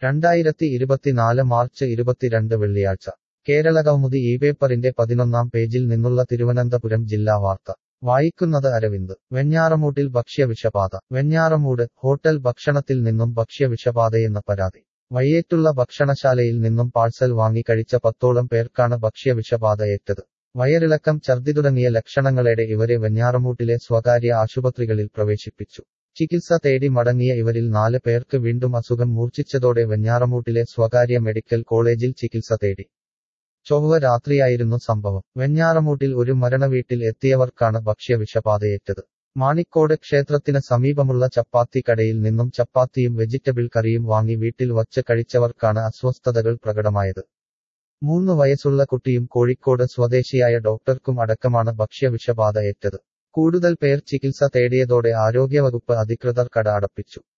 രണ്ടായിരത്തി ഇരുപത്തിനാല് മാർച്ച് ഇരുപത്തിരണ്ട് വെള്ളിയാഴ്ച കേരള കൗമുദി ഈ പേപ്പറിന്റെ പതിനൊന്നാം പേജിൽ നിന്നുള്ള തിരുവനന്തപുരം ജില്ലാ വാർത്ത വായിക്കുന്നത് അരവിന്ദ് വെഞ്ഞാറമൂട്ടിൽ ഭക്ഷ്യവിഷബാധ വെഞ്ഞാറമൂട് ഹോട്ടൽ ഭക്ഷണത്തിൽ നിന്നും ഭക്ഷ്യവിഷബാധയെന്ന പരാതി വയ്യേറ്റുള്ള ഭക്ഷണശാലയിൽ നിന്നും പാഴ്സൽ വാങ്ങി കഴിച്ച പത്തോളം പേർക്കാണ് ഭക്ഷ്യവിഷബാധ ഏറ്റത് വയറിളക്കം ഛർദി തുടങ്ങിയ ലക്ഷണങ്ങളോടെ ഇവരെ വെഞ്ഞാറമൂട്ടിലെ സ്വകാര്യ ആശുപത്രികളിൽ പ്രവേശിപ്പിച്ചു ചികിത്സ തേടി മടങ്ങിയ ഇവരിൽ നാല് പേർക്ക് വീണ്ടും അസുഖം മൂർച്ഛിച്ചതോടെ വെഞ്ഞാറമൂട്ടിലെ സ്വകാര്യ മെഡിക്കൽ കോളേജിൽ ചികിത്സ തേടി ചൊവ്വ രാത്രിയായിരുന്നു സംഭവം വെഞ്ഞാറമൂട്ടിൽ ഒരു മരണവീട്ടിൽ എത്തിയവർക്കാണ് ഭക്ഷ്യവിഷബാധയേറ്റത് മാണിക്കോട് ക്ഷേത്രത്തിന് സമീപമുള്ള ചപ്പാത്തി കടയിൽ നിന്നും ചപ്പാത്തിയും വെജിറ്റബിൾ കറിയും വാങ്ങി വീട്ടിൽ വച്ച് കഴിച്ചവർക്കാണ് അസ്വസ്ഥതകൾ പ്രകടമായത് മൂന്ന് വയസ്സുള്ള കുട്ടിയും കോഴിക്കോട് സ്വദേശിയായ ഡോക്ടർക്കും അടക്കമാണ് ഭക്ഷ്യവിഷബാധ ഏറ്റത് കൂടുതൽ പേർ ചികിത്സ തേടിയതോടെ ആരോഗ്യവകുപ്പ് അധികൃതർ കട അടപ്പിച്ചു